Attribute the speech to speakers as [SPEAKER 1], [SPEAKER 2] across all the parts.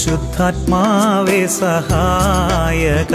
[SPEAKER 1] പരിശുദ്ധാത്മാവേ സഹായക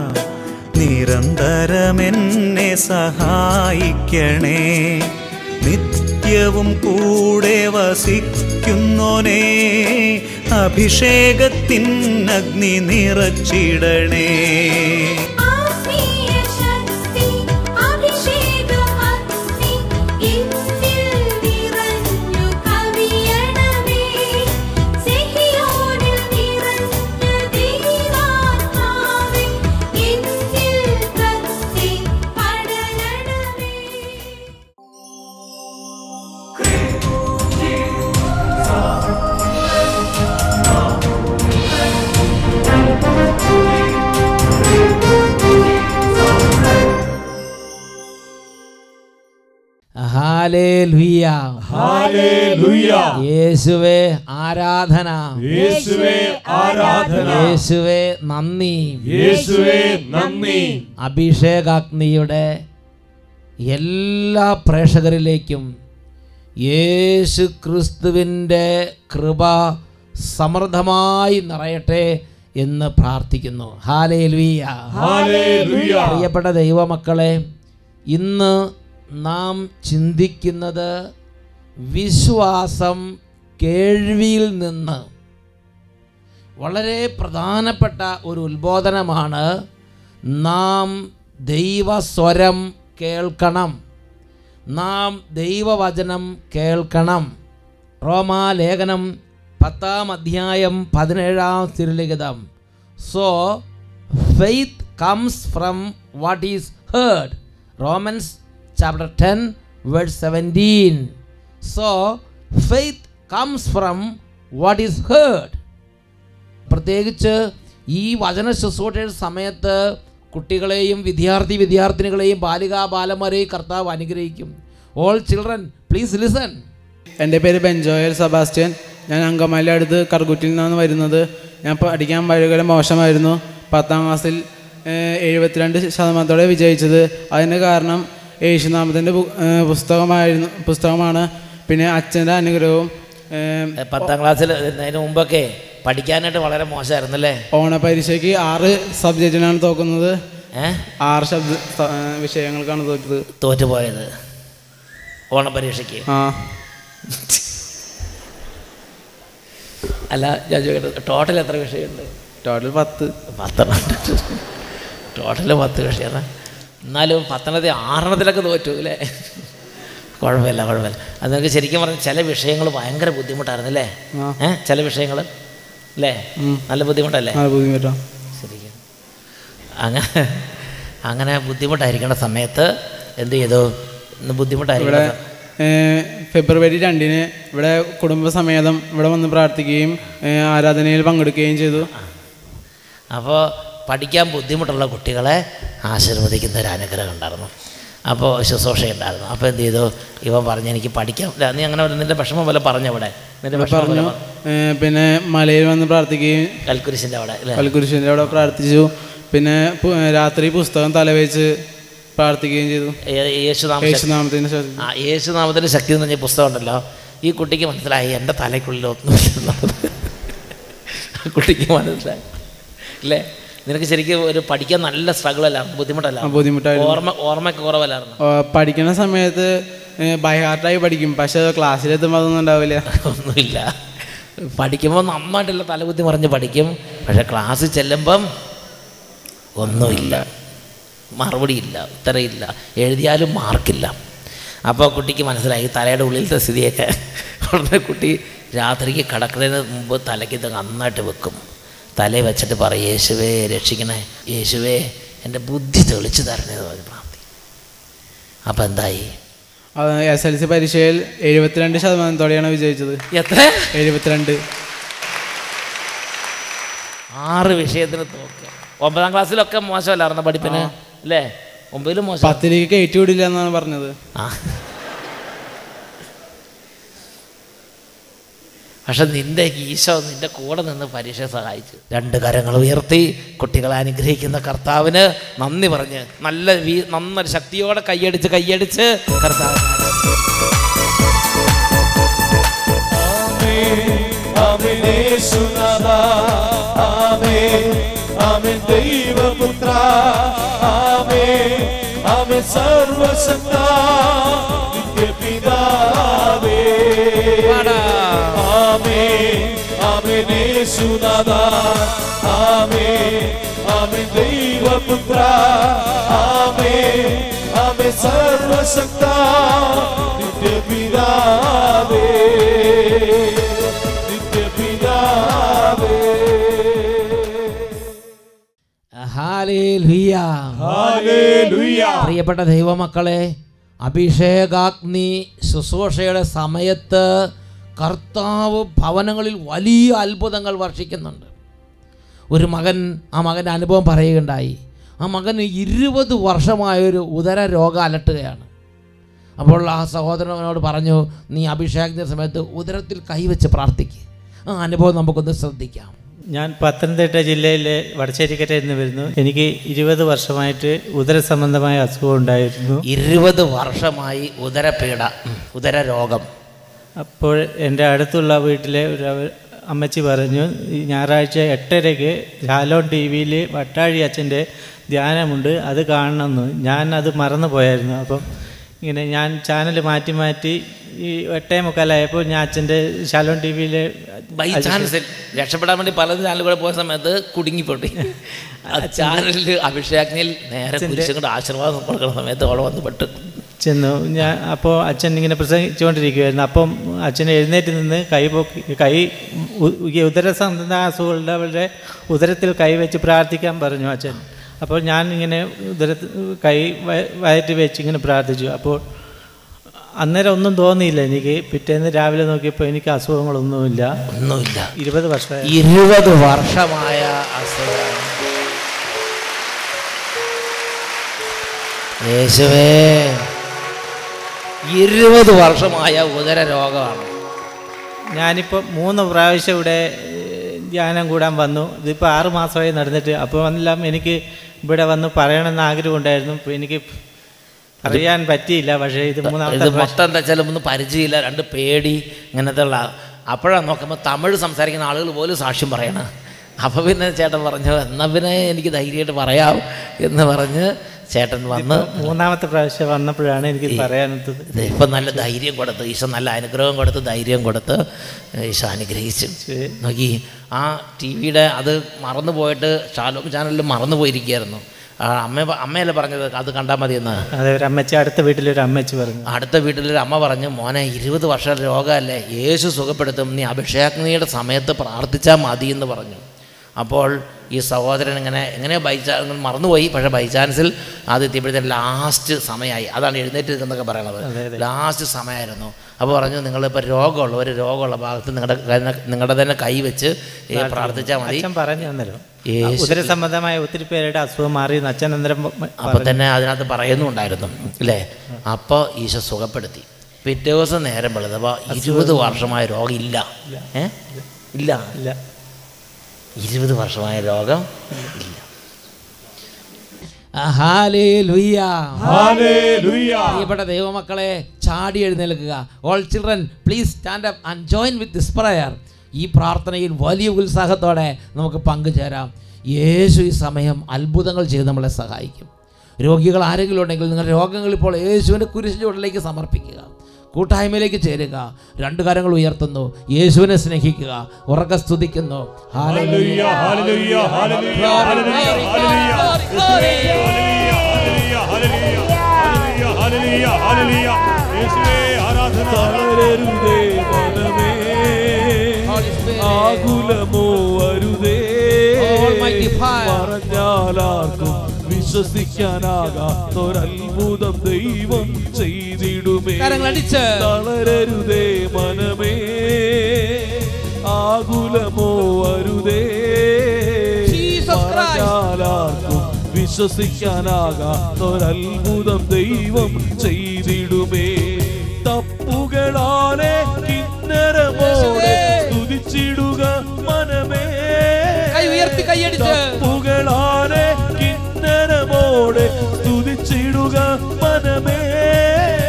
[SPEAKER 1] നിരന്തരമെന്നെ സഹായിക്കണേ നിത്യവും കൂടെ വസിക്കുന്നോനേ അഭിഷേകത്തിൻ അഗ്നി നിറച്ചിടണേ
[SPEAKER 2] ആത്മീയ ശക്തി അഭിഷേകമഗ്നി എന്നിൽ നിറഞ്ഞു കവിയണമേ സിഹിയോനിൽ നിറഞ്ഞ ദൈവാത്മാവേ എന്നിൽ കത്തി പടരണമേ
[SPEAKER 3] ഹാലേലുയ്യ.
[SPEAKER 4] ഹാലേലുയ്യ.
[SPEAKER 3] യേശുവേ ആരാധന
[SPEAKER 4] യേശുവേ ആരാധന
[SPEAKER 3] യേശുവേ നന്ദി
[SPEAKER 4] യേശുവേ നന്ദി
[SPEAKER 3] അഭിഷേകാഗ്നിയുടെ എല്ലാ പ്രേക്ഷകരിലേക്കും യേശു ക്രിസ്തുവിൻ്റെ കൃപ സമൃദ്ധമായി നിറയട്ടെ എന്ന് പ്രാർത്ഥിക്കുന്നു ഹാലേലുയ്യ
[SPEAKER 4] ഹാലേലുയ്യ
[SPEAKER 3] പ്രിയപ്പെട്ട ദൈവമക്കളെ ഇന്ന് നാം ചിന്തിക്കുന്നത് വിശ്വാസം കേൾവിയിൽ നിന്ന് വളരെ പ്രധാനപ്പെട്ട ഒരു ഉത്ബോധനമാണ് നാം ദൈവസ്വരം കേൾക്കണം നാം ദൈവവചനം കേൾക്കണം റോമാലേഖനം പത്താം അധ്യായം പതിനേഴാം തിരുലിഖിതം so faith comes from what is heard Romans chapter ten verse seventeen so faith comes from what is heard പ്രത്യേകിച്ച് ഈ വചന ശുശ്രൂഷയുടെ സമയത്ത് കുട്ടികളെയും വിദ്യാർത്ഥി വിദ്യാർത്ഥിനികളെയും ബാലികാ ബാലന്മാരെയും കർത്താവ് അനുഗ്രഹിക്കും ഓൾ ചിൽഡ്രൻ പ്ലീസ് ലിസൺ
[SPEAKER 5] എൻ്റെ പേര് ബെഞ്ചോയൽ സെബാസ്റ്റ്യൻ ഞാൻ അങ്കമാലി അടുത്ത് കറുകുറ്റിൽ നിന്നാണ് വരുന്നത് ഞാൻ പഠിക്കാൻ വളരെ മോശമായിരുന്നു പത്താം ക്ലാസ്സിൽ ഏഹ്, എഴുപത്തിരണ്ട് ശതമാനത്തോടെ വിജയിച്ചത് അതിന് കാരണം യേശുനാമത്തിൻ്റെ ബു- ഏഹ്, പുസ്തകമായിരുന്നു പുസ്തകമാണ് പിന്നെ അച്ഛൻ്റെ അനുഗ്രഹവും ഏഹ്,
[SPEAKER 3] പത്താം ക്ലാസ്സിൽ അതിന് മുമ്പൊക്കെ പഠിക്കാനായിട്ട് വളരെ മോശമായിരുന്നല്ലേ
[SPEAKER 5] ഓണപരീക്ഷയ്ക്ക് ആറ് സബ്ജക്റ്റിനാണ് തോക്കുന്നത്
[SPEAKER 3] ഏഹ്
[SPEAKER 5] ആറ് ശബ്ദ സ- ഏഹ്, വിഷയങ്ങൾക്കാണ് തോറ്റത്
[SPEAKER 3] തോറ്റുപോയത് ഓണപരീക്ഷയ്ക്ക്
[SPEAKER 5] ആ
[SPEAKER 3] അല്ല ഞാൻ ചോദിക്കട്ടെ ടോട്ടൽ എത്ര വിഷയമുണ്ട്
[SPEAKER 5] ടോട്ടൽ പത്ത്
[SPEAKER 3] പത്തെണ്ണം ടോട്ടൽ പത്ത് വിഷയമാണ് എന്നാലും പത്തെണ്ണത്തിൽ ആറെണ്ണത്തിലൊക്കെ തോറ്റു അല്ലേ കുഴപ്പമില്ല കുഴപ്പമില്ല അത് നിങ്ങൾക്ക് ശരിക്കും പറഞ്ഞാൽ ചില വിഷയങ്ങൾ ഭയങ്കര ബുദ്ധിമുട്ടായിരുന്നു അല്ലേ
[SPEAKER 5] ആ.
[SPEAKER 3] ഏഹ് ചില വിഷയങ്ങൾ അല്ലേ നല്ല ബുദ്ധിമുട്ടല്ലേ
[SPEAKER 5] ആ ബുദ്ധിമുട്ടോ
[SPEAKER 3] ശരിക്കും അങ്ങനെ അങ്ങനെ ബുദ്ധിമുട്ടായിരിക്കേണ്ട സമയത്ത് എന്ത് ചെയ്തു ഇന്ന് ബുദ്ധിമുട്ടായിരിക്കണം
[SPEAKER 5] ഇവിടെ ഏഹ്, ഫെബ്രുവരി രണ്ടിന് ഇവിടെ കുടുംബസമേതം ഇവിടെ വന്ന് പ്രാർത്ഥിക്കുകയും ഏഹ്, ആരാധനയിൽ പങ്കെടുക്കുകയും ചെയ്തു
[SPEAKER 3] അപ്പോൾ പഠിക്കാൻ ബുദ്ധിമുട്ടുള്ള കുട്ടികളെ ആശീർവദിക്കുന്ന ഒരു അനുഗ്രഹം ഉണ്ടായിരുന്നു അപ്പോൾ ശുശ്രൂഷ ഉണ്ടായിരുന്നു അപ്പോൾ എന്ത് ചെയ്തു ഇവൻ പറഞ്ഞു എനിക്ക് പഠിക്കാം ഇല്ല, നീ അങ്ങനെ നിൻ്റെ വിഷമം പോലെ പറഞ്ഞു അവിടെ നിൻ്റെ വിഷമം പോലെ
[SPEAKER 5] പറഞ്ഞു ഏഹ്, പിന്നെ മലയിൽ വന്ന് പ്രാർത്ഥിക്കുകയും
[SPEAKER 3] കൽക്കുരിശിൻ്റെ അവിടെ അല്ലേ
[SPEAKER 5] കൽക്കുരിശിൻ്റെ അവിടെ പ്രാർത്ഥിച്ചു പിന്നെ പു- രാത്രി പുസ്തകം തലവെച്ച് പ്രാർത്ഥിക്കുകയും ചെയ്തു
[SPEAKER 3] യേ- യേശുനാമ
[SPEAKER 5] യേശുനാമത്തിന് ശേഷം
[SPEAKER 3] ആ യേശുനാമത്തിൻ്റെ ശക്തി എന്ന് പറഞ്ഞ പുസ്തകം ഉണ്ടല്ലോ ഈ കുട്ടിക്ക് മനസ്സിലായി എൻ്റെ തലയ്ക്കുള്ളിൽ ഒന്നുമില്ലെന്നുള്ളത് ആ കുട്ടിക്ക് മനസ്സിലായി അല്ലേ നിനക്ക് ശരിക്കും ഒരു പഠിക്കാൻ നല്ല സ്ട്രഗിൾ അല്ലായിരുന്നു ബുദ്ധിമുട്ടല്ല
[SPEAKER 5] ആ, ബുദ്ധിമുട്ടായിരുന്നു
[SPEAKER 3] ഓർമ്മ ഓർമ്മയ്ക്ക് കുറവല്ലായിരുന്നു
[SPEAKER 5] ആ, പഠിക്കുന്ന സമയത്ത് ബൈഹാർട്ടായി പഠിക്കും പക്ഷെ ക്ലാസ്സിലെത്തുമ്പോൾ അതൊന്നും ഉണ്ടാവില്ല
[SPEAKER 3] ഒന്നുമില്ല പഠിക്കുമ്പോൾ നന്നായിട്ടുള്ള തലകുത്തി മറിഞ്ഞ് പഠിക്കും പക്ഷെ ക്ലാസ്സിൽ ചെല്ലുമ്പം ഒന്നുമില്ല മറുപടിയില്ല ഉത്തരയില്ല എഴുതിയാലും മാർക്കില്ല അപ്പോൾ കുട്ടിക്ക് മനസ്സിലായി തലയുടെ ഉള്ളിലത്തെ സ്ഥിതിയൊക്കെ ഉടനെ കുട്ടി രാത്രിക്ക് കിടക്കുന്നതിന് മുമ്പ് തലയ്ക്ക് ഇത് നന്നായിട്ട് വെക്കും തലയിൽ വെച്ചിട്ട് പറയും യേശുവേ രക്ഷിക്കണേ യേശുവേ എൻ്റെ ബുദ്ധി തെളിച്ചു തരണേ എന്ന് പറഞ്ഞ് പ്രാർത്ഥി അപ്പോൾ എന്തായി
[SPEAKER 5] എസ് എൽ സി പരീക്ഷയിൽ എഴുപത്തിരണ്ട് ശതമാനത്തോടെയാണ് വിജയിച്ചത്
[SPEAKER 3] എത്ര
[SPEAKER 5] എഴുപത്തിരണ്ട്
[SPEAKER 3] ആറ് വിഷയത്തിന് തോക്കുക ഒമ്പതാം ക്ലാസ്സിലൊക്കെ മോശമല്ലായിരുന്നു പഠിപ്പിന് അല്ലേ ഒമ്പതിലും മോശം
[SPEAKER 5] പത്തിലേക്ക് കയറ്റി വിടില്ല എന്നാണ് പറഞ്ഞത്
[SPEAKER 3] ആ പക്ഷെ നിന്റെ ഈശോ നിന്റെ കൂടെ നിന്ന് പരീക്ഷ സഹായിച്ചു രണ്ട് കരങ്ങൾ ഉയർത്തി കുട്ടികളെ അനുഗ്രഹിക്കുന്ന കർത്താവിന് നന്ദി പറഞ്ഞ് നല്ല വീ നന്നൊരു ശക്തിയോടെ കൈയടിച്ച് കൈയടിച്ച് കർത്താവ്
[SPEAKER 4] ആമേൻ ആമേനേശുനാഥ ആമേ ആമേ ദൈവപുത്ര ആമേ ആമേ സർവശക്ത നിത്യപിതാവേ ആമേ ആമേനേശുനാഥ ആമേ ആമേ ദൈവപുത്ര ആമേ ആമേ സർവശക്ത നിത്യപിതാവേ നിത്യപിതാവേ
[SPEAKER 3] ഹാലേലുയ്യ.
[SPEAKER 4] ഹല്ലേലൂയ
[SPEAKER 3] പ്രിയപ്പെട്ട ദൈവമക്കളെ അഭിഷേകാഗ്നി ശുശ്രൂഷയുടെ സമയത്ത് കർത്താവ് ഭവനങ്ങളിൽ വലിയ അത്ഭുതങ്ങൾ വർഷിക്കുന്നുണ്ട് ഒരു മകൻ ആ മകൻ്റെ അനുഭവം പറയുകയുണ്ടായി ആ മകന് ഇരുപത് വർഷമായൊരു ഉദര രോഗം അലട്ടുകയാണ് അപ്പോൾ ആ സഹോദരനോട് പറഞ്ഞു നീ അഭിഷേകത്തിൻ്റെ സമയത്ത് ഉദരത്തിൽ കൈവച്ച് പ്രാർത്ഥിക്കുക ആ അനുഭവം നമുക്കൊന്ന് ശ്രദ്ധിക്കാം
[SPEAKER 6] ഞാൻ പത്തനംതിട്ട ജില്ലയിലെ വടശ്ശേരിക്കരയിൽ നിന്ന് വരുന്നു എനിക്ക് ഇരുപത് വർഷമായിട്ട് ഉദര സംബന്ധമായ അസുഖം ഉണ്ടായിരുന്നു
[SPEAKER 3] ഇരുപത് വർഷമായി ഉദരപീഡ ഉം, ഉദര രോഗം
[SPEAKER 6] അപ്പോൾ എൻ്റെ അടുത്തുള്ള വീട്ടിലെ ഒരു അവ- അമ്മച്ചി പറഞ്ഞു ഈ ഞായറാഴ്ച എട്ടരയ്ക്ക് ഷാലോൺ ടി വിയിൽ വട്ടാഴി അച്ഛൻ്റെ ധ്യാനമുണ്ട് അത് കാണണമെന്ന് ഞാൻ അത് മറന്നു പോയായിരുന്നു അപ്പം ഇങ്ങനെ ഞാൻ ചാനൽ മാറ്റി മാറ്റി ഈ എട്ടേ മുക്കാലായപ്പോൾ ഞാൻ അച്ഛൻ്റെ ഷാലോൺ ടി വിയിലെ
[SPEAKER 3] ബൈ ചാൻസിൽ രക്ഷപ്പെടാൻ വേണ്ടി പല ചാനലുകൾ പോയ സമയത്ത് കുടുങ്ങിപ്പോട്ടി ആ ചാനലിൽ അഭിഷേകനിൽ നേരെ കുരിശുകൊണ്ട് ആശീർവാദം കൊടുക്കുന്ന സമയത്ത് അവൾ വന്ന് പെട്ട്
[SPEAKER 6] ചെന്നു ഞാൻ അപ്പോൾ അച്ഛൻ ഇങ്ങനെ പ്രസംഗിച്ചുകൊണ്ടിരിക്കുമായിരുന്നു അപ്പം അച്ഛൻ എഴുന്നേറ്റ് നിന്ന് കൈ പൊക്കി കൈ ഉ- ഈ ഉദര സംബന്ധ അസുഖമുള്ളവരുടെ ഉദരത്തിൽ കൈ വെച്ച് പ്രാർത്ഥിക്കാൻ പറഞ്ഞു അച്ഛൻ അപ്പോൾ ഞാൻ ഇങ്ങനെ ഉദര കൈ വയ- വയറ്റി വെച്ച് ഇങ്ങനെ പ്രാർത്ഥിച്ചു അപ്പോൾ അന്നേരം ഒന്നും തോന്നിയില്ല എനിക്ക് പിറ്റേന്ന് രാവിലെ നോക്കിയപ്പോൾ എനിക്ക് അസുഖങ്ങളൊന്നുമില്ല
[SPEAKER 3] ഒന്നുമില്ല
[SPEAKER 6] ഇരുപത് വർഷമായി
[SPEAKER 3] ഇരുപത് വർഷമായ അസുഖം യേശുവേ ഇരുപത് വർഷമായ ഉദര രോഗമാണ്
[SPEAKER 6] ഞാനിപ്പോൾ മൂന്ന് പ്രാവശ്യം ഇവിടെ ഏഹ്, ധ്യാനം കൂടാൻ വന്നു ഇതിപ്പോൾ ആറ് മാസമായി നടന്നിട്ട് അപ്പോൾ എല്ലാം എനിക്ക് ഇവിടെ വന്ന് പറയണമെന്ന് ആഗ്രഹം ഉണ്ടായിരുന്നു ഇപ്പോൾ എനിക്ക് പറയാൻ പറ്റിയില്ല പക്ഷേ ഇത്
[SPEAKER 3] ഇത്
[SPEAKER 6] മൂന്നാമത്തെ പ്രാവശ്യം.
[SPEAKER 3] മൊത്തം എന്താ വെച്ചാൽ ഒന്നും പരിചയമില്ല രണ്ട് പേടി ഇങ്ങനത്തെ ഉള്ള അപ്പോഴാണ് നോക്കുമ്പോൾ തമിഴ് സംസാരിക്കുന്ന ആളുകൾ പോലും സാക്ഷ്യം പറയണം അപ്പോൾ പിന്നെ ചേട്ടൻ പറഞ്ഞു എന്നാൽ പിന്നെ എനിക്ക് ധൈര്യമായിട്ട് പറയാം എന്ന് പറഞ്ഞ് ചേട്ടൻ വന്ന്
[SPEAKER 6] മൂന്നാമത്തെ പ്രാവശ്യം വന്നപ്പോഴാണ് എനിക്ക് പറയാനത്തത്
[SPEAKER 3] ഇത് ഇപ്പം നല്ല ധൈര്യം കൊടുത്ത് ഈശോ നല്ല അനുഗ്രഹം കൊടുത്ത് ധൈര്യം കൊടുത്ത് ഈശോ അനുഗ്രഹിച്ചു നോക്കി ആ ടി വിയുടെ അത് മറന്നു പോയിട്ട് ഷാലോക്ക് ചാനലിൽ മറന്നു പോയിരിക്കുകയായിരുന്നു ആ അമ്മ അമ്മയല്ലേ പറഞ്ഞത് അത് കണ്ടാൽ മതിയെന്ന്
[SPEAKER 6] അതെ ഒരു അമ്മച്ചി അടുത്ത വീട്ടിലൊരു അമ്മച്ചി പറഞ്ഞു
[SPEAKER 3] അടുത്ത വീട്ടിലൊരു അമ്മ പറഞ്ഞു മോനെ ഇരുപത് വർഷം രോഗമല്ലേ യേശു സുഖപ്പെടുത്തും നീ അഭിഷേകനിയുടെ സമയത്ത് പ്രാർത്ഥിച്ചാൽ മതി എന്ന് പറഞ്ഞു അപ്പോൾ ഈ സഹോദരൻ ഇങ്ങനെ എങ്ങനെ ബൈ ചാൻസ് മറന്നുപോയി പക്ഷേ ബൈ ചാൻസിൽ അത് എത്തിയപ്പോഴത്തേന് ലാസ്റ്റ് സമയമായി അതാണ് എഴുന്നേറ്റ് നിൽക്കുന്നൊക്കെ പറയണത് ലാസ്റ്റ് സമയമായിരുന്നു അപ്പോൾ പറഞ്ഞു നിങ്ങളിപ്പോൾ രോഗമുള്ള ഒരു രോഗമുള്ള ഭാഗത്ത് നിങ്ങളുടെ നിങ്ങളുടെ തന്നെ കൈ വെച്ച് ഈ പ്രാർത്ഥിച്ചാൽ മതി
[SPEAKER 6] അച്ഛൻ പറഞ്ഞു അന്നേരം
[SPEAKER 3] യേശു-
[SPEAKER 6] ഉദര സംബന്ധമായ ഒത്തിരി പേരുടെ അസുഖം മാറി എന്ന് അച്ഛൻ അന്നേരം പ-
[SPEAKER 3] അപ്പോൾ തന്നെ അതിനകത്ത് പറയുന്നുണ്ടായിരുന്നു അല്ലേ അപ്പോൾ ഈശോ സുഖപ്പെടുത്തി പിറ്റേ ദിവസം നേരം വെളുത്തപ്പോൾ ഇരുപത് വർഷമായ രോഗം ഇല്ല ഏ ഇല്ല
[SPEAKER 6] ഇല്ല
[SPEAKER 3] ഇരുപത് വർഷമായ രോഗം ഇല്ല
[SPEAKER 4] ഹല്ലേലൂയ
[SPEAKER 3] പ്രിയപ്പെട്ട ദൈവമക്കളെ ചാടി എഴുന്നേൽക്കുക all children please stand up and join with this prayer ഈ പ്രാർത്ഥനയിൽ വലിയ ഉത്സാഹത്തോടെ നമുക്ക് പങ്കുചേരാം യേശു ഈ സമയം അത്ഭുതങ്ങൾ ചെയ്ത് നമ്മളെ സഹായിക്കും രോഗികൾ ആരെങ്കിലും ഉണ്ടെങ്കിൽ നിങ്ങളുടെ രോഗങ്ങൾ ഇപ്പോൾ യേശുവിൻ്റെ കുരിശുചൂടിലേക്ക് സമർപ്പിക്കുക കൂട്ടായ്മയിലേക്ക് ചേരുക രണ്ട് കരങ്ങൾ ഉയർത്തുന്നു യേശുവിനെ സ്നേഹിക്കുക ഉറക്ക സ്തുതിക്കുന്നു
[SPEAKER 4] hallelujah hallelujah hallelujah hallelujah hallelujah hallelujah hallelujah യേശുവേ ആരാധന തളരരുതേ മനമേ ആകുലമോ വരുതേ
[SPEAKER 3] Almighty fire.
[SPEAKER 4] പറഞ്ഞാലാർക്കും വിശ്വസിക്കാനാകാത്തൊരത്ഭുതം ദൈവം ചെയ്തിടുമേ
[SPEAKER 3] കരങ്ങളടിച്ച്.
[SPEAKER 4] തളരരുതേ മനമേ ആകുലമോ വരുതേ
[SPEAKER 3] Jesus Christ.
[SPEAKER 4] പറഞ്ഞാലാർക്കും വിശ്വസിക്കാനാകാത്തൊരത്ഭുതം ദൈവം ചെയ്തിടുമേ തപ്പുകളാലെ കിന്നരമോടെ സ്തുതിച്ചിടുക മനമേ
[SPEAKER 3] കൈ ഉയർത്തി കൈയടിച്ച്.
[SPEAKER 4] തപ്പുകളാലെ കിന്നരമോടെ സ്തുതിച്ചിടുക മനമേ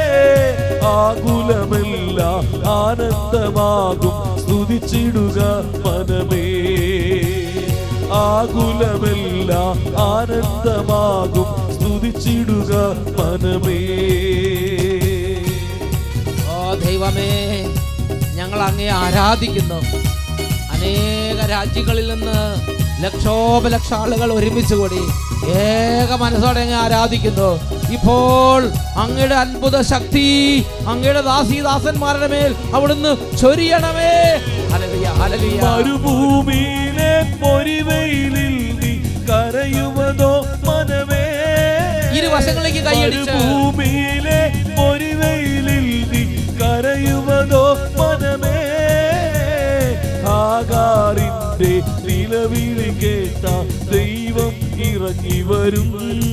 [SPEAKER 4] ആകുലമില്ല ആനന്ദമാകും സ്തുതിച്ചിടുക മനമേ ആകുലമെല്ലാം ആനന്ദമാകും സ്തുതിച്ചിടുക മനമേ
[SPEAKER 7] ഓ ദൈവമേ ഞങ്ങൾ അങ്ങേ ആരാധിക്കുന്നു അനേക രാജ്യങ്ങളിൽ നിന്ന് ലക്ഷോപലക്ഷ ആളുകൾ ഒരുമിച്ച് കൂടി ഏക മനസ്സോടെ അങ്ങ് ആരാധിക്കുന്നു ഇപ്പോൾ അങ്ങയുടെ അത്ഭുത ശക്തി അങ്ങയുടെ ദാസീദാസന്മാരുടെ മേൽ അവിടുന്ന് ചൊരിയണമേ ഹല്ലേലൂയ, ഹല്ലേലൂയ.
[SPEAKER 4] മരുഭൂമിയിലെ പൊരിവെയിലിൽ നീ കരയുവതോ മനമേ
[SPEAKER 7] ഇരുവശങ്ങളിലേക്ക് കൈയടിച്ച്.
[SPEAKER 4] മരുഭൂമിയിലെ പൊരിവെയിലിൽ നീ കരയുവതോ മനമേ ആകാറിന്റെ നിലവിളി കേട്ട ദൈവം ഇറങ്ങി വരും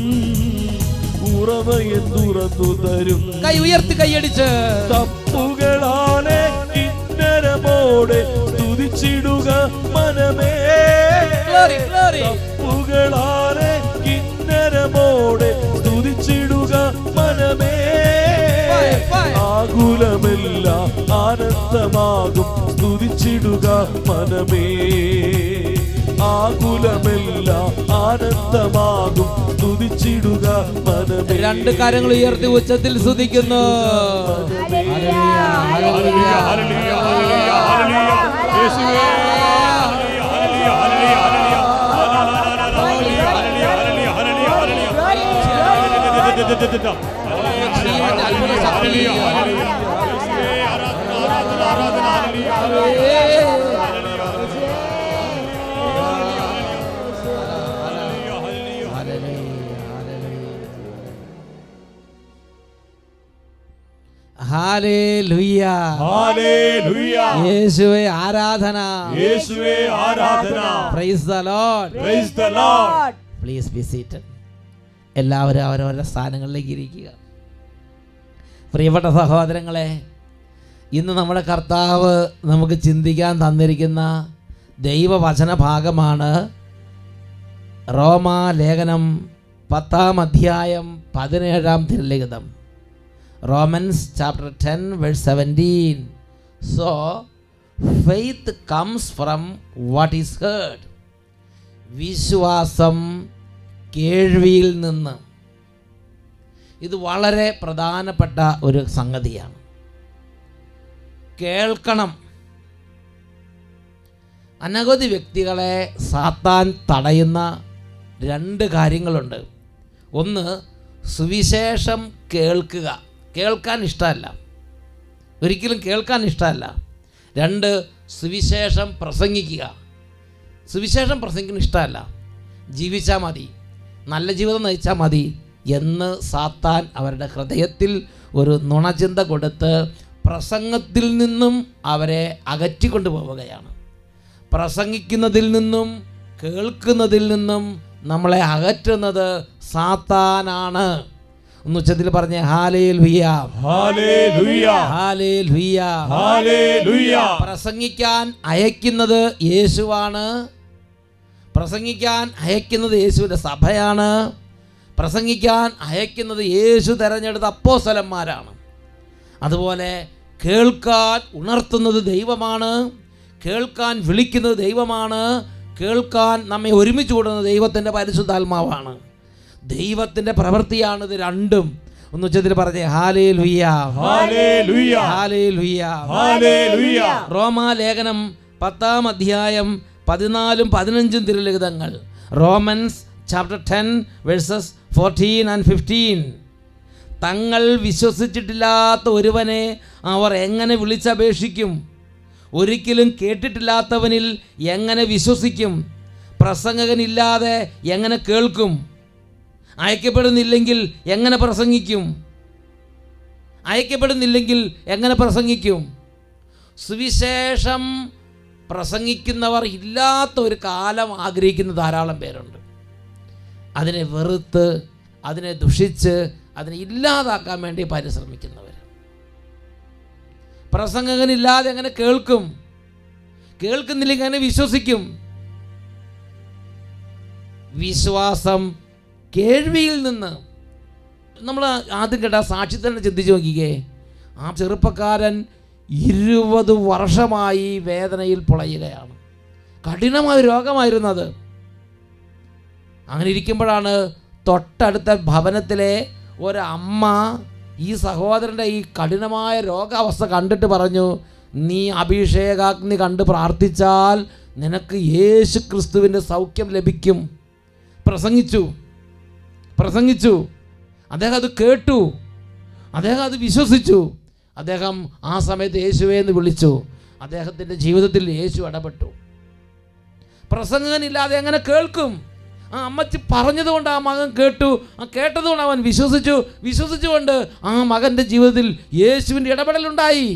[SPEAKER 4] ഉറവയെ തുറന്നു തരും
[SPEAKER 7] കൈ ഉയർത്തി കൈയടിച്ച്
[SPEAKER 4] തപ്പുകളാലെ കിന്നരമോടെ സ്തുതിച്ചിടുക മനമേ
[SPEAKER 7] Glory, glory.
[SPEAKER 4] തപ്പുകളാലെ കിന്നരമോടെ സ്തുതിച്ചിടുക മനമേ
[SPEAKER 7] Fire, fire.
[SPEAKER 4] ആകുലമെല്ലാം ആനന്ദമാകും സ്തുതിച്ചിടുക മനമേ ആകുലമെല്ലാം ആനന്ദമാകും സ്തുതിച്ചിടുക മനമേ
[SPEAKER 7] രണ്ട് കാര്യങ്ങൾ ഉയർത്തി ഉച്ചത്തിൽ സ്തുതിക്കുന്നു ദൈവത്തിന്റെ അത്ഭുത ശക്തി. ഹാലേലുയ്യ.
[SPEAKER 4] ഹല്ലേലൂയ
[SPEAKER 7] യേശുവേ ആരാധന
[SPEAKER 4] യേശുവേ ആരാധന
[SPEAKER 7] praise the Lord
[SPEAKER 4] praise the Lord
[SPEAKER 7] please be seated എല്ലാവരും അവരവരുടെ സ്ഥാനങ്ങളിലേക്ക് ഇരിക്കുക പ്രിയപ്പെട്ട സഹോദരങ്ങളെ ഇന്ന് നമ്മുടെ കർത്താവ് നമുക്ക് ചിന്തിക്കാൻ തന്നിരിക്കുന്ന ദൈവവചന ഭാഗമാണ് റോമാ ലേഖനം പത്താം അധ്യായം പതിനേഴാം തിരുലിഖിതം Romans chapter ten verse seventeen so faith comes from what is heard വിശ്വാസം കേൾവിയിൽ നിന്ന് ഇത് വളരെ പ്രധാനപ്പെട്ട ഒരു സംഗതിയാണ് കേൾക്കണം അനവധി വ്യക്തികളെ സാത്താൻ തടയുന്ന രണ്ട് കാര്യങ്ങളുണ്ട് ഒന്ന് സുവിശേഷം കേൾക്കുക കേൾക്കാൻ ഇഷ്ടമല്ല ഒരിക്കലും കേൾക്കാൻ ഇഷ്ടമല്ല രണ്ട് സുവിശേഷം പ്രസംഗിക്കുക സുവിശേഷം പ്രസംഗിക്കുന്ന ഇഷ്ടമല്ല ജീവിച്ചാൽ മതി നല്ല ജീവിതം നയിച്ചാൽ മതി എന്ന് സാത്താൻ അവരുടെ ഹൃദയത്തിൽ ഒരു നുണചിന്ത കൊടുത്ത് പ്രസംഗത്തിൽ നിന്നും അവരെ അകറ്റിക്കൊണ്ടു പോവുകയാണ് പ്രസംഗിക്കുന്നതിൽ നിന്നും കേൾക്കുന്നതിൽ നിന്നും നമ്മളെ അകറ്റുന്നത് സാത്താനാണ് ഒന്ന് ഉച്ചത്തിൽ പറഞ്ഞേ ഹാലേൽ ലുയ്യ
[SPEAKER 4] ഹല്ലേലൂയ
[SPEAKER 7] ഹാലേൽ ലുയ്യ
[SPEAKER 4] ഹല്ലേലൂയ
[SPEAKER 7] പ്രസംഗിക്കാൻ അയക്കുന്നത് യേശുവാണ് പ്രസംഗിക്കാൻ അയക്കുന്നത് യേശുവിൻ്റെ സഭയാണ് പ്രസംഗിക്കാൻ അയക്കുന്നത് യേശു തിരഞ്ഞെടുത്ത അപ്പോസലന്മാരാണ് അതുപോലെ കേൾക്കാൻ ഉണർത്തുന്നത് ദൈവമാണ് കേൾക്കാൻ വിളിക്കുന്നത് ദൈവമാണ് കേൾക്കാൻ നമ്മെ ഒരുമിച്ച് കൂടുന്നത് ദൈവത്തിൻ്റെ പരിശുദ്ധാത്മാവാണ് ദൈവത്തിൻ്റെ പ്രവൃത്തിയാണിത് രണ്ടും ഒന്ന് ഉച്ചത്തിൽ പറഞ്ഞേ ഹാലേ ലുയ്യ
[SPEAKER 4] ഹല്ലേലൂയ
[SPEAKER 7] ഹാലേ ലുയ്യ
[SPEAKER 4] ഹല്ലേലൂയ
[SPEAKER 7] റോമാലേഖനം പത്താം അധ്യായം പതിനാലും പതിനഞ്ചും തിരുലിഖിതങ്ങൾ Romans chapter ten verses fourteen and fifteen തങ്ങൾ വിശ്വസിച്ചിട്ടില്ലാത്ത ഒരുവനെ അവർ എങ്ങനെ വിളിച്ചപേക്ഷിക്കും ഒരിക്കലും കേട്ടിട്ടില്ലാത്തവനിൽ എങ്ങനെ വിശ്വസിക്കും പ്രസംഗകനില്ലാതെ എങ്ങനെ കേൾക്കും അയക്കപ്പെടുന്നില്ലെങ്കിൽ എങ്ങനെ പ്രസംഗിക്കും അയക്കപ്പെടുന്നില്ലെങ്കിൽ എങ്ങനെ പ്രസംഗിക്കും സുവിശേഷം പ്രസംഗിക്കുന്നവർ ഇല്ലാത്ത ഒരു കാലം ആഗ്രഹിക്കുന്ന ധാരാളം പേരുണ്ട് അതിനെ വെറുത്ത് അതിനെ ദുഷിച്ച് അതിനെ ഇല്ലാതാക്കാൻ വേണ്ടി പരിശ്രമിക്കുന്നവർ പ്രസംഗകനില്ലാതെ എങ്ങനെ കേൾക്കും കേൾക്കുന്നില്ലെങ്കിൽ എങ്ങനെ വിശ്വസിക്കും വിശ്വാസം കേൾവിയിൽ നിന്ന് നമ്മൾ ആദ്യം കേട്ട ആ സാക്ഷി തന്നെ ചിന്തിച്ച് നോക്കിക്കേ ആ ചെറുപ്പക്കാരൻ ഇരുപത് വർഷമായി വേദനയിൽ പുളയുകയാണ് കഠിനമായ രോഗമായിരുന്നത് അങ്ങനെ ഇരിക്കുമ്പോഴാണ് തൊട്ടടുത്ത ഭവനത്തിലെ ഒരമ്മ ഈ സഹോദരൻ്റെ ഈ കഠിനമായ രോഗാവസ്ഥ കണ്ടിട്ട് പറഞ്ഞു നീ അഭിഷേകാഗ്നി കണ്ട് പ്രാർത്ഥിച്ചാൽ നിനക്ക് യേശു ക്രിസ്തുവിൻ്റെ സൗഖ്യം ലഭിക്കും പ്രസംഗിച്ചു പ്രസംഗിച്ചു അദ്ദേഹം അത് കേട്ടു അദ്ദേഹം അത് വിശ്വസിച്ചു അദ്ദേഹം ആ സമയത്ത് യേശുവെ എന്ന് വിളിച്ചു അദ്ദേഹത്തിൻ്റെ ജീവിതത്തിൽ യേശു ഇടപെട്ടു പ്രസംഗനില്ലാതെ എങ്ങനെ കേൾക്കും ആ അമ്മച്ചി പറഞ്ഞതുകൊണ്ട് ആ മകൻ കേട്ടു ആ കേട്ടതുകൊണ്ട് അവൻ വിശ്വസിച്ചു വിശ്വസിച്ചുകൊണ്ട് ആ മകൻ്റെ ജീവിതത്തിൽ യേശുവിൻ്റെ ഇടപെടലുണ്ടായി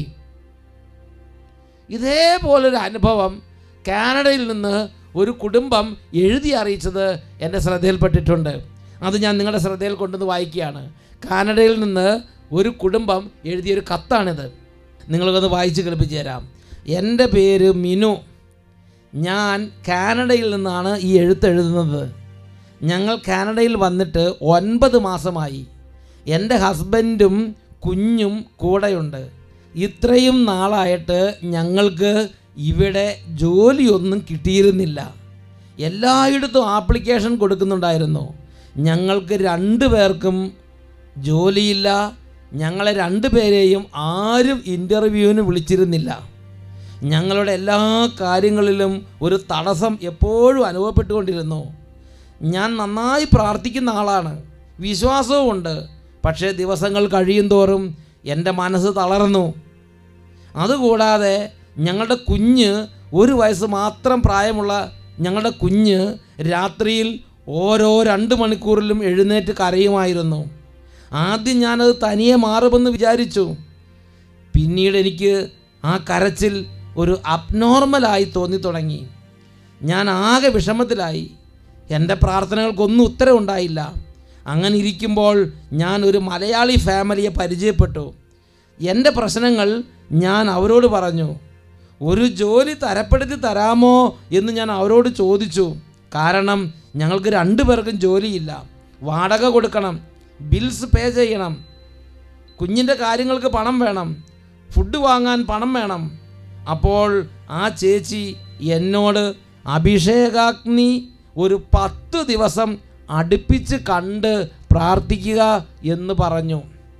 [SPEAKER 7] ഇതേപോലൊരു അനുഭവം കാനഡയിൽ നിന്ന് ഒരു കുടുംബം എഴുതി അറിയിച്ചത് എൻ്റെ ശ്രദ്ധയിൽപ്പെട്ടിട്ടുണ്ട് അത് ഞാൻ നിങ്ങളുടെ ശ്രദ്ധയിൽ കൊണ്ടുവന്ന് വായിക്കുകയാണ് കാനഡയിൽ നിന്ന് ഒരു കുടുംബം എഴുതിയൊരു കത്താണിത് നിങ്ങൾക്കൊന്ന് വായിച്ച് കേൾപ്പിച്ച് തരാം എൻ്റെ പേര് മിനു ഞാൻ കാനഡയിൽ നിന്നാണ് ഈ എഴുത്ത് എഴുതുന്നത് ഞങ്ങൾ കാനഡയിൽ വന്നിട്ട് ഒൻപത് മാസമായി എൻ്റെ ഹസ്ബൻഡും കുഞ്ഞും കൂടെയുണ്ട് ഇത്രയും നാളായിട്ട് ഞങ്ങൾക്ക് ഇവിടെ ജോലിയൊന്നും കിട്ടിയിരുന്നില്ല എല്ലായിടത്തും ആപ്ലിക്കേഷൻ കൊടുക്കുന്നുണ്ടായിരുന്നു ഞങ്ങൾക്ക് രണ്ടു പേർക്കും ജോലിയില്ല ഞങ്ങളെ രണ്ടു പേരെയും ആരും ഇൻ്റർവ്യൂവിന് വിളിച്ചിരുന്നില്ല ഞങ്ങളുടെ എല്ലാ കാര്യങ്ങളിലും ഒരു തടസ്സം എപ്പോഴും അനുഭവപ്പെട്ടുകൊണ്ടിരുന്നു ഞാൻ നന്നായി പ്രാർത്ഥിക്കുന്ന ആളാണ് വിശ്വാസവുമുണ്ട് പക്ഷേ ദിവസങ്ങൾ കഴിയും തോറും എൻ്റെ മനസ്സ് തളർന്നു അതുകൂടാതെ ഞങ്ങളുടെ കുഞ്ഞ് ഒരു വയസ്സ് മാത്രം പ്രായമുള്ള ഞങ്ങളുടെ കുഞ്ഞ് രാത്രിയിൽ ഓരോ രണ്ട് മണിക്കൂറിലും എഴുന്നേറ്റ് കരയുമായിരുന്നു ആദ്യം ഞാനത് തനിയെ മാറുമെന്ന് വിചാരിച്ചു പിന്നീട് എനിക്ക് ആ കരച്ചിൽ ഒരു അബ്നോർമലായി തോന്നി തുടങ്ങി ഞാൻ ആകെ വിഷമത്തിലായി എൻ്റെ പ്രാർത്ഥനകൾക്കൊന്നും ഉത്തരം ഉണ്ടായില്ല അങ്ങനെ ഇരിക്കുമ്പോൾ ഞാൻ ഒരു മലയാളി ഫാമിലിയെ പരിചയപ്പെട്ടു എൻ്റെ പ്രശ്നങ്ങൾ ഞാൻ അവരോട് പറഞ്ഞു ഒരു ജോലി തരപ്പെടുത്തി തരാമോ എന്ന് ഞാൻ അവരോട് ചോദിച്ചു കാരണം ഞങ്ങൾക്ക് രണ്ടു പേർക്കും ജോലിയില്ല വാടക കൊടുക്കണം ബിൽസ് പേ ചെയ്യണം കുഞ്ഞിൻ്റെ കാര്യങ്ങൾക്ക് പണം വേണം ഫുഡ് വാങ്ങാൻ പണം വേണം അപ്പോൾ ആ ചേച്ചി എന്നോട് അഭിഷേകാഗ്നി ഒരു പത്ത് ദിവസം അടുപ്പിച്ച് കണ്ട് പ്രാർത്ഥിക്കുക എന്ന് പറഞ്ഞു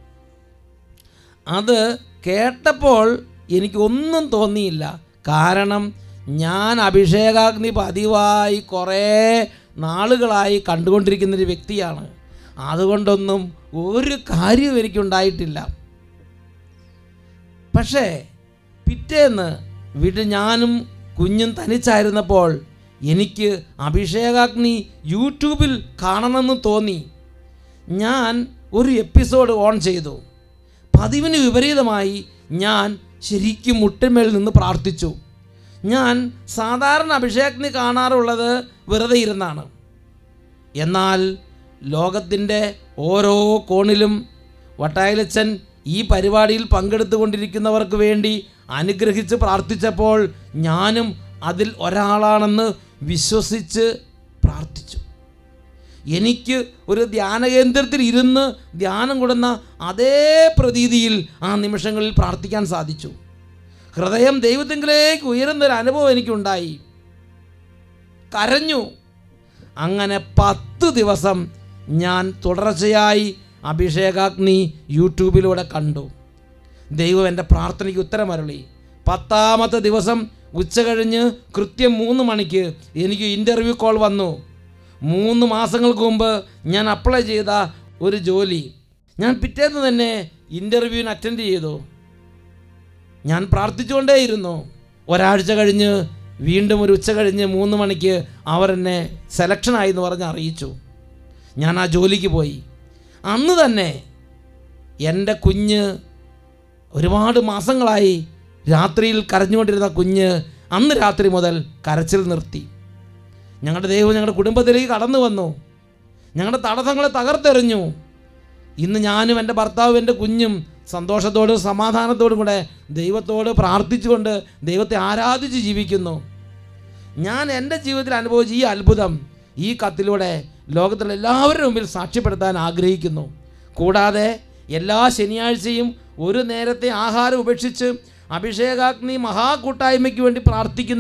[SPEAKER 7] അത് കേട്ടപ്പോൾ എനിക്കൊന്നും തോന്നിയില്ല കാരണം ഞാൻ അഭിഷേകാഗ്നി പതിവായി കുറേ നാളുകളായി കണ്ടുകൊണ്ടിരിക്കുന്നൊരു വ്യക്തിയാണ് അതുകൊണ്ടൊന്നും ഒരു കാര്യവും എനിക്കുണ്ടായിട്ടില്ല പക്ഷേ പിറ്റേന്ന് വീട്ടിൽ ഞാനും കുഞ്ഞും തനിച്ചായിരുന്നപ്പോൾ എനിക്ക് അഭിഷേകാഗ്നി യൂട്യൂബിൽ കാണണമെന്ന് തോന്നി ഞാൻ ഒരു എപ്പിസോഡ് ഓൺ ചെയ്തു പതിവിന് വിപരീതമായി ഞാൻ ശരിക്കും മുട്ടിന്മേൽ നിന്ന് പ്രാർത്ഥിച്ചു ഞാൻ സാധാരണ അഭിഷേകത്തിന് കാണാറുള്ളത് വെറുതെ ഇരുന്നാണ് എന്നാൽ ലോകത്തിൻ്റെ ഓരോ കോണിലും വട്ടായിലച്ചൻ ഈ പരിപാടിയിൽ പങ്കെടുത്തുകൊണ്ടിരിക്കുന്നവർക്ക് വേണ്ടി അനുഗ്രഹിച്ച് പ്രാർത്ഥിച്ചപ്പോൾ ഞാനും അതിൽ ഒരാളാണെന്ന് വിശ്വസിച്ച് പ്രാർത്ഥിച്ചു എനിക്ക് ഒരു ധ്യാന കേന്ദ്രത്തിൽ ഇരുന്ന് ധ്യാനം കൊടുന്ന അതേ പ്രതീതിയിൽ ആ നിമിഷങ്ങളിൽ പ്രാർത്ഥിക്കാൻ സാധിച്ചു ഹൃദയം ദൈവത്തിങ്കിലേക്ക് ഉയരുന്നൊരു അനുഭവം എനിക്കുണ്ടായി കരഞ്ഞു അങ്ങനെ പത്ത് ദിവസം ഞാൻ തുടർച്ചയായി അഭിഷേകാഗ്നി യൂട്യൂബിലൂടെ കണ്ടു ദൈവം എൻ്റെ പ്രാർത്ഥനയ്ക്ക് ഉത്തരമരളി പത്താമത്തെ ദിവസം ഉച്ച കഴിഞ്ഞ് കൃത്യം മൂന്ന് മണിക്ക് എനിക്ക് ഇൻ്റർവ്യൂ കോൾ വന്നു മൂന്ന് മാസങ്ങൾക്ക് മുമ്പ് ഞാൻ അപ്ലൈ ചെയ്ത ഒരു ജോലി ഞാൻ പിറ്റേന്ന് തന്നെ ഇൻ്റർവ്യൂവിന് അറ്റൻഡ് ചെയ്തു ഞാൻ പ്രാർത്ഥിച്ചുകൊണ്ടേയിരുന്നു ഒരാഴ്ച കഴിഞ്ഞ് വീണ്ടും ഒരു ഉച്ച കഴിഞ്ഞ് മൂന്ന് മണിക്ക് അവർ എന്നെ സെലക്ഷനായി എന്ന് പറഞ്ഞ് അറിയിച്ചു ഞാൻ ആ ജോലിക്ക് പോയി അന്ന് തന്നെ എൻ്റെ കുഞ്ഞ് ഒരുപാട് മാസങ്ങളായി രാത്രിയിൽ കരഞ്ഞുകൊണ്ടിരുന്ന കുഞ്ഞ് അന്ന് രാത്രി മുതൽ കരച്ചിൽ നിർത്തി ഞങ്ങളുടെ ദൈവം ഞങ്ങളുടെ കുടുംബത്തിലേക്ക് കടന്നു വന്നു ഞങ്ങളുടെ തടസ്സങ്ങളെ തകർത്തെറിഞ്ഞു ഇന്ന് ഞാനും എൻ്റെ ഭർത്താവും എൻ്റെ കുഞ്ഞും സന്തോഷത്തോടും സമാധാനത്തോടും കൂടെ ദൈവത്തോട് പ്രാർത്ഥിച്ചുകൊണ്ട് ദൈവത്തെ ആരാധിച്ച് ജീവിക്കുന്നു ഞാൻ എൻ്റെ ജീവിതത്തിൽ അനുഭവിച്ച ഈ അത്ഭുതം ഈ കത്തിലൂടെ ലോകത്തിലെ എല്ലാവരുടെ മുമ്പിൽ സാക്ഷ്യപ്പെടുത്താൻ ആഗ്രഹിക്കുന്നു കൂടാതെ എല്ലാ ശനിയാഴ്ചയും ഒരു നേരത്തെ ആഹാരം ഉപേക്ഷിച്ച് അഭിഷേകാഗ്നി മഹാകൂട്ടായ്മയ്ക്ക് വേണ്ടി പ്രാർത്ഥിക്കുന്ന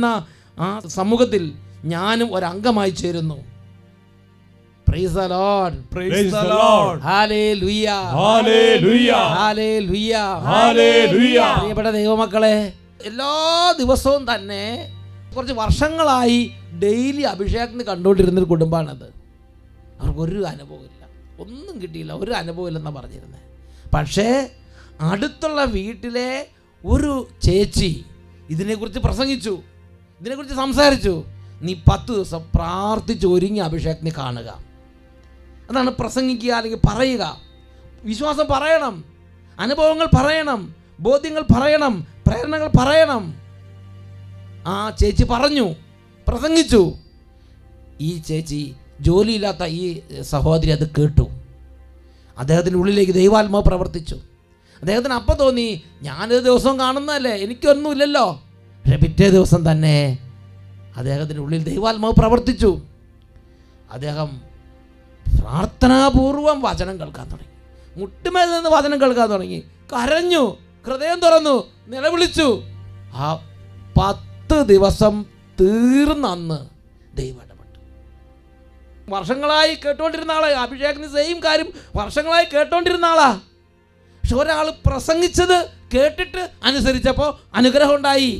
[SPEAKER 7] ആ സമൂഹത്തിൽ ഞാനും ഒരംഗമായി ചേരുന്നു Praise the Lord.
[SPEAKER 4] Praise the Lord.
[SPEAKER 7] Hallelujah.
[SPEAKER 4] Hallelujah.
[SPEAKER 7] Hallelujah.
[SPEAKER 4] Hallelujah.
[SPEAKER 7] പ്രിയപ്പെട്ട ദൈവമക്കളെ എല്ലാ ദിവസവും തന്നെ കുറച്ച് വർഷങ്ങളായി ഡെയിലി അഭിഷേകത്തിന് കണ്ടുകൊണ്ടിരുന്നൊരു കുടുംബമാണത് അവർക്ക് ഒരു അനുഭവമില്ല ഒന്നും കിട്ടിയില്ല ഒരു അനുഭവമില്ലെന്നാണ് പറഞ്ഞിരുന്നത് പക്ഷേ അടുത്തുള്ള വീട്ടിലെ ഒരു ചേച്ചി ഇതിനെക്കുറിച്ച് പ്രസംഗിച്ചു ഇതിനെക്കുറിച്ച് സംസാരിച്ചു നീ പത്ത് ദിവസം പ്രാർത്ഥിച്ച് ഒരുങ്ങി അഭിഷേകത്തിന് കാണുക അതാണ് പ്രസംഗിക്കുക അല്ലെങ്കിൽ പറയുക വിശ്വാസം പറയണം അനുഭവങ്ങൾ പറയണം ബോധ്യങ്ങൾ പറയണം പ്രേരണകൾ പറയണം ആ ചേച്ചി പറഞ്ഞു പ്രസംഗിച്ചു ഈ ചേച്ചി ജോലിയില്ലാത്ത ഈ സഹോദരി അത് കേട്ടു അദ്ദേഹത്തിൻ്റെ ഉള്ളിലേക്ക് ദൈവാത്മാവ് പ്രവർത്തിച്ചു അദ്ദേഹത്തിന് അപ്പം തോന്നി ഞാനൊരു ദിവസം കാണുന്നതല്ലേ എനിക്കൊന്നുമില്ലല്ലോ പക്ഷെ പിറ്റേ ദിവസം തന്നെ അദ്ദേഹത്തിൻ്റെ ഉള്ളിൽ ദൈവാത്മാവ് പ്രവർത്തിച്ചു അദ്ദേഹം പ്രാർത്ഥനാപൂർവം വചനം കേൾക്കാൻ തുടങ്ങി മുട്ടുമേൽ നിന്ന് വചനം കേൾക്കാൻ തുടങ്ങി കരഞ്ഞു ഹൃദയം തുറന്നു നിലവിളിച്ചു ആ പത്ത് ദിവസം തീർന്ന അന്ന് ദൈവം ഇടപെട്ടു വർഷങ്ങളായി കേട്ടോണ്ടിരുന്ന ആളെ അഭിഷേകത്തിന് സെയിം കാര്യം വർഷങ്ങളായി കേട്ടോണ്ടിരുന്ന ആളാ പക്ഷെ ഒരാൾ പ്രസംഗിച്ചത് കേട്ടിട്ട് അനുസരിച്ചപ്പോൾ അനുഗ്രഹം ഉണ്ടായി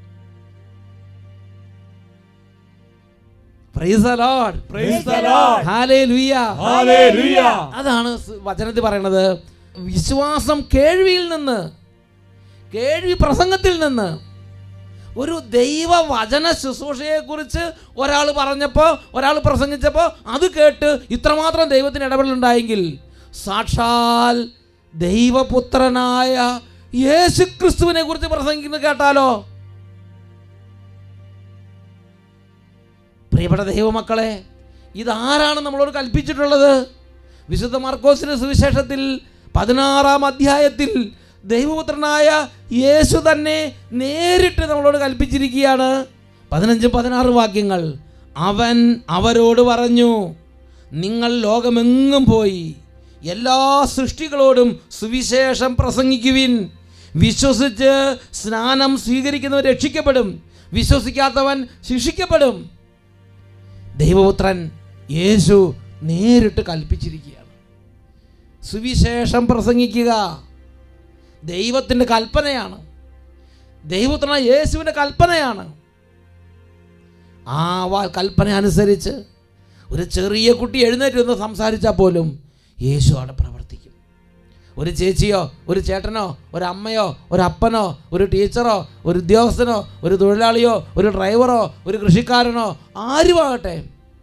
[SPEAKER 7] Praise the Lord.
[SPEAKER 4] Praise the Lord.
[SPEAKER 7] Hallelujah.
[SPEAKER 4] Hallelujah.
[SPEAKER 7] അതാണ് സ് വചനത്തിൽ പറയണത് വിശ്വാസം കേൾവിയിൽ നിന്ന് കേൾവി പ്രസംഗത്തിൽ നിന്ന് ഒരു ദൈവ വചന ശുശ്രൂഷയെക്കുറിച്ച് ഒരാൾ പറഞ്ഞപ്പോൾ ഒരാൾ പ്രസംഗിച്ചപ്പോൾ അത് കേട്ട് ഇത്രമാത്രം ദൈവത്തിന് ഇടപെടലുണ്ടായെങ്കിൽ സാക്ഷാൽ ദൈവപുത്രനായ യേശു ക്രിസ്തുവിനെ കുറിച്ച് പ്രസംഗിക്കുന്നത് കേട്ടാലോ പ്രിയപ്പെട്ട ദൈവമക്കളെ ഇതാരാണ് നമ്മളോട് കൽപ്പിച്ചിട്ടുള്ളത് വിശുദ്ധ മാർക്കോസിന്റെ സുവിശേഷത്തിൽ പതിനാറാം അധ്യായത്തിൽ ദൈവപുത്രനായ യേശു തന്നെ നേരിട്ട് നമ്മളോട് കൽപ്പിച്ചിരിക്കുകയാണ് പതിനഞ്ചും പതിനാറ് വാക്യങ്ങൾ അവൻ അവരോട് പറഞ്ഞു നിങ്ങൾ ലോകമെങ്ങും പോയി എല്ലാ സൃഷ്ടികളോടും സുവിശേഷം പ്രസംഗിക്കുവിൻ വിശ്വസിച്ച് സ്നാനം സ്വീകരിക്കുന്നവൻ രക്ഷിക്കപ്പെടും വിശ്വസിക്കാത്തവൻ ശിക്ഷിക്കപ്പെടും ദൈവപുത്രൻ യേശു നേരിട്ട് കൽപ്പിച്ചിരിക്കുകയാണ് സുവിശേഷം പ്രസംഗിക്കുക ദൈവത്തിൻ്റെ കൽപ്പനയാണ് ദൈവപുത്രന യേശുവിൻ്റെ കൽപ്പനയാണ് ആ വാ കൽപ്പന അനുസരിച്ച് ഒരു ചെറിയ കുട്ടി എഴുന്നേറ്റ് നിന്ന് സംസാരിച്ചാൽ പോലും യേശു അവിടെ പ്രവർത്തിക്കും ഒരു ചേച്ചിയോ ഒരു ചേട്ടനോ ഒരു അമ്മയോ ഒരു അപ്പനോ ഒരു ടീച്ചറോ ഒരു ഉദ്യോഗസ്ഥനോ ഒരു തൊഴിലാളിയോ ഒരു ഡ്രൈവറോ ഒരു കൃഷിക്കാരനോ ആരുമാകട്ടെ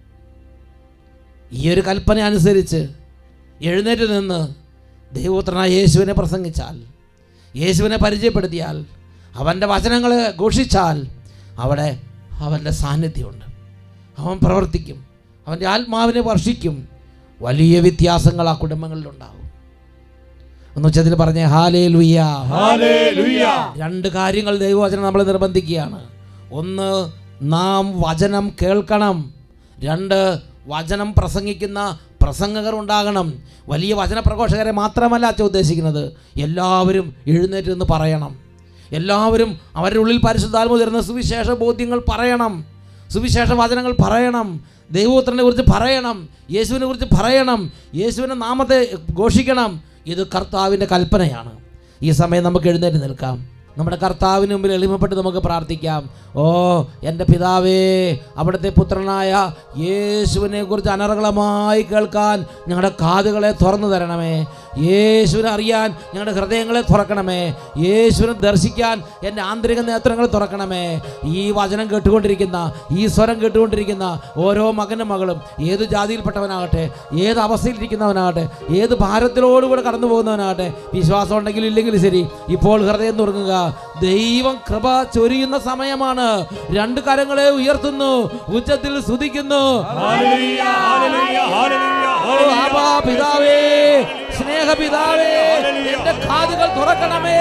[SPEAKER 7] ഈ ഒരു കൽപ്പന അനുസരിച്ച് എഴുന്നേറ്റ് നിന്ന് ദൈവപുത്രനായ യേശുവിനെ പ്രസംഗിച്ചാൽ യേശുവിനെ പരിചയപ്പെടുത്തിയാൽ അവൻ്റെ വചനങ്ങളെ ഘോഷിച്ചാൽ അവിടെ അവൻ്റെ സാന്നിധ്യമുണ്ട് അവൻ പ്രവർത്തിക്കും അവൻ്റെ ആത്മാവിനെ വർഷിക്കും വലിയ വ്യത്യാസങ്ങൾ ആ കുടുംബങ്ങളിലുണ്ടാവും എന്ന് ഉച്ചത്തിൽ പറഞ്ഞേ ഹാലേ ലുയ്യ
[SPEAKER 4] Hallelujah.
[SPEAKER 7] രണ്ട് കാര്യങ്ങൾ ദൈവവചനം നമ്മളെ നിർബന്ധിക്കുകയാണ് ഒന്ന് നാം വചനം കേൾക്കണം രണ്ട് വചനം പ്രസംഗിക്കുന്ന പ്രസംഗകർ ഉണ്ടാകണം വലിയ വചന പ്രഘോഷകരെ മാത്രമല്ല അച്ഛൻ ഉദ്ദേശിക്കുന്നത് എല്ലാവരും എഴുന്നേറ്റ് നിന്ന് പറയണം എല്ലാവരും അവരുടെ ഉള്ളിൽ പരിശുദ്ധാത്മ തരുന്ന സുവിശേഷ ബോധ്യങ്ങൾ പറയണം സുവിശേഷ വചനങ്ങൾ പറയണം ദൈവപുത്രനെ കുറിച്ച് പറയണം യേശുവിനെ കുറിച്ച് പറയണം യേശുവിൻ്റെ നാമത്തെ ഘോഷിക്കണം ഇത് കർത്താവിൻ്റെ കൽപ്പനയാണ് ഈ സമയം നമുക്ക് എഴുന്നേറ്റ് നിൽക്കാം നമ്മുടെ കർത്താവിന് മുമ്പിൽ എളിമപ്പെട്ട് നമുക്ക് പ്രാർത്ഥിക്കാം ഓ എൻ്റെ പിതാവേ അവിടുത്തെ പുത്രനായ യേശുവിനെ കുറിച്ച് അനർഗളമായി കേൾക്കാൻ ഞങ്ങളുടെ കാതുകളെ തുറന്നു തരണമേ യേശുവിനെ അറിയാൻ ഞങ്ങളുടെ ഹൃദയങ്ങളെ തുറക്കണമേ യേശുവിനെ ദർശിക്കാൻ എൻ്റെ ആന്തരിക നേത്രങ്ങളെ തുറക്കണമേ ഈ വചനം കേട്ടുകൊണ്ടിരിക്കുന്ന ഈ സ്വരം കേട്ടുകൊണ്ടിരിക്കുന്ന ഓരോ മകനും മകളും ഏത് ജാതിയിൽപ്പെട്ടവനാകട്ടെ ഏത് അവസ്ഥയിലിരിക്കുന്നവനാകട്ടെ ഏത് ഭാരത്തിലോടുകൂടെ കടന്നു പോകുന്നവനാകട്ടെ വിശ്വാസം ഉണ്ടെങ്കിലും ഇല്ലെങ്കിലും ശരി ഇപ്പോൾ ഹൃദയം തുറങ്ങുക ദൈവം കൃപ ചൊരിയുന്ന സമയമാണ് രണ്ട് കരങ്ങളെ ഉയർത്തുന്നു ഉച്ചത്തിൽ സ്തുതിക്കുന്നു
[SPEAKER 4] Hallelujah. Hallelujah. Hallelujah.
[SPEAKER 7] ഓ, ആബാ പിതാവേ സ്നേഹ പിതാവേ എന്റെ കാതുകൾ തുറക്കണമേ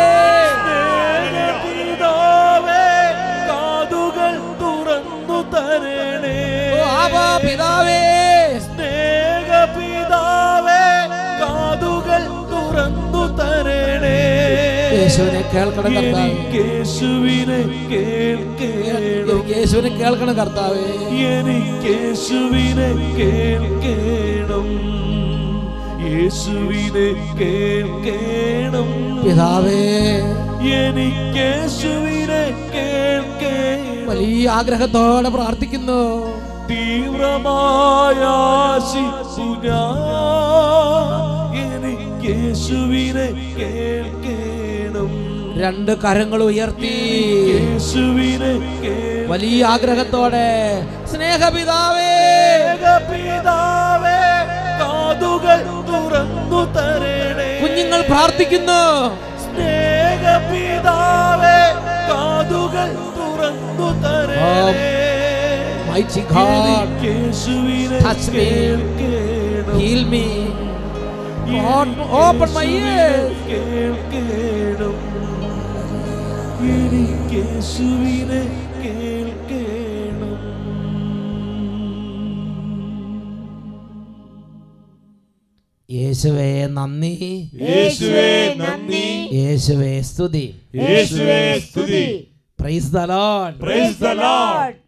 [SPEAKER 8] പിതാവേ കാതുകൾ തുറന്നു തരണേ
[SPEAKER 7] ഓ, ആബാ പിതാവേ
[SPEAKER 8] സ്നേഹ പിതാവേ കാതുകൾ തുറന്നു തരണേ
[SPEAKER 7] യേശുവിനെ കേൾക്കണം കർത്താവേ
[SPEAKER 8] എനിക്കേശുവിനെ കേൾക്കേണം
[SPEAKER 7] എനിക്ക് യേശുവിനെ കേൾക്കണം കർത്താവേ
[SPEAKER 8] എനിക്കേശുവിനെ കേൾക്കേണം യേശുവിനെ കേൾക്കേണം
[SPEAKER 7] പിതാവേ
[SPEAKER 8] എനിക്കേശുവിനെ കേൾക്കേണം
[SPEAKER 7] വലിയ ആഗ്രഹത്തോടെ പ്രാർത്ഥിക്കുന്നു
[SPEAKER 8] തീവ്രമായ ആശിച്ചു ഞാൻ എനിക്കേശുവിനെ കേൾക്കേണം
[SPEAKER 7] രണ്ട് കരങ്ങൾ ഉയർത്തി
[SPEAKER 8] യേശുവിനെ കേൾക്കണം
[SPEAKER 7] വലിയ ആഗ്രഹത്തോടെ സ്നേഹപിതാവേ
[SPEAKER 8] പിതാവേ കാതുകൾ തുറന്നു തരണേ
[SPEAKER 7] കുഞ്ഞുങ്ങൾ പ്രാർത്ഥിക്കുന്നു
[SPEAKER 8] സ്നേഹപിതാവേ കാതുകൾ തുറന്നു തരണേ
[SPEAKER 7] Mighty God,
[SPEAKER 8] യേശുവിനെ
[SPEAKER 7] touch me.
[SPEAKER 8] കേൾക്കണം
[SPEAKER 7] heal me. God, open my ears.
[SPEAKER 8] കേൾക്കണം എനിക്ക് യേശുവിനെ കേൾക്കണം
[SPEAKER 7] യേശുവേ നന്ദി
[SPEAKER 4] യേശുവേ നന്ദി
[SPEAKER 7] യേശുവേ സ്തുതി
[SPEAKER 4] യേശുവേ സ്തുതി
[SPEAKER 7] praise the Lord
[SPEAKER 4] praise the Lord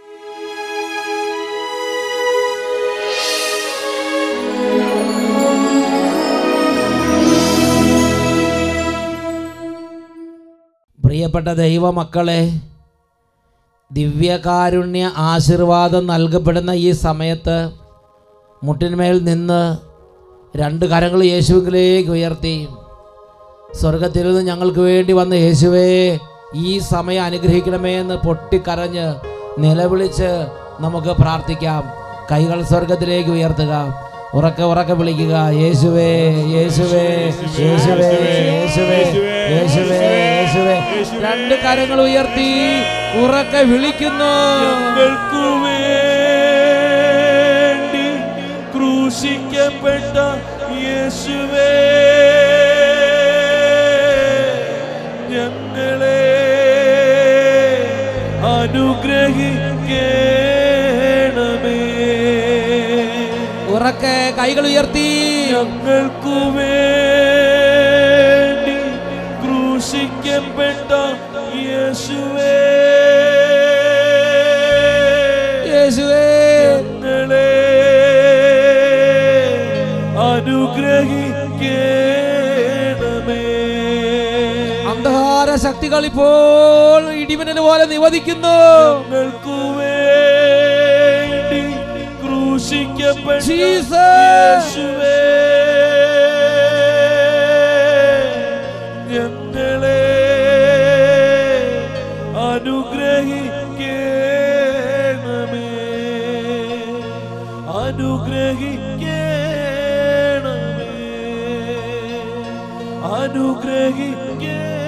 [SPEAKER 7] പ്രിയപ്പെട്ട ദൈവമക്കളെ ദിവ്യകാരുണ്യ ആശീർവാദം നൽകപ്പെടുന്ന ഈ സമയത്ത് മുട്ടിന്മേൽ നിന്ന് രണ്ട് കരങ്ങൾ യേശുവിലേക്ക് ഉയർത്തി സ്വർഗത്തിൽ നിന്ന് ഞങ്ങൾക്ക് വേണ്ടി വന്ന യേശുവേ ഈ സമയം അനുഗ്രഹിക്കണമേ എന്ന് പൊട്ടിക്കരഞ്ഞ് നിലവിളിച്ച് നമുക്ക് പ്രാർത്ഥിക്കാം കൈകൾ സ്വർഗത്തിലേക്ക് ഉയർത്തുക ഉറക്കെ ഉറക്കെ വിളിക്കുക യേശുവേ യേശുവേ യേശുവേ യേശുവേ യേശുവേ യേശുവേ രണ്ട് കരങ്ങൾ ഉയർത്തി ഉറക്കെ വിളിക്കുന്നു
[SPEAKER 8] ഞങ്ങൾക്കു വേണ്ടി ക്രൂശിക്കപ്പെട്ട യേശുവേ ഞങ്ങളെ അനുഗ്രഹിക്കണമേ
[SPEAKER 7] ഉറക്കെ കൈകൾ ഉയർത്തി
[SPEAKER 8] ഞങ്ങൾക്കു വേണ്ടി ക്രൂശിക്കപ്പെട്ട യേശുവേ
[SPEAKER 7] യേശുവേ
[SPEAKER 8] ഞങ്ങളെ അനുഗ്രഹിക്കണമേ
[SPEAKER 7] അന്ധകാര ശക്തികൾ ഇപ്പോൾ ഇടിമിന്നൽ പോലെ നിവദിക്കുന്നു
[SPEAKER 8] ഞങ്ങൾക്കു വേണ്ടി ക്രൂശിക്കപ്പെട്ട
[SPEAKER 7] Jesus.
[SPEAKER 8] യേശുവേ ഞങ്ങളെ അനുഗ്രഹിക്കണമേ അനുഗ്രഹിക്കണമേ അനുഗ്രഹിക്കണമേ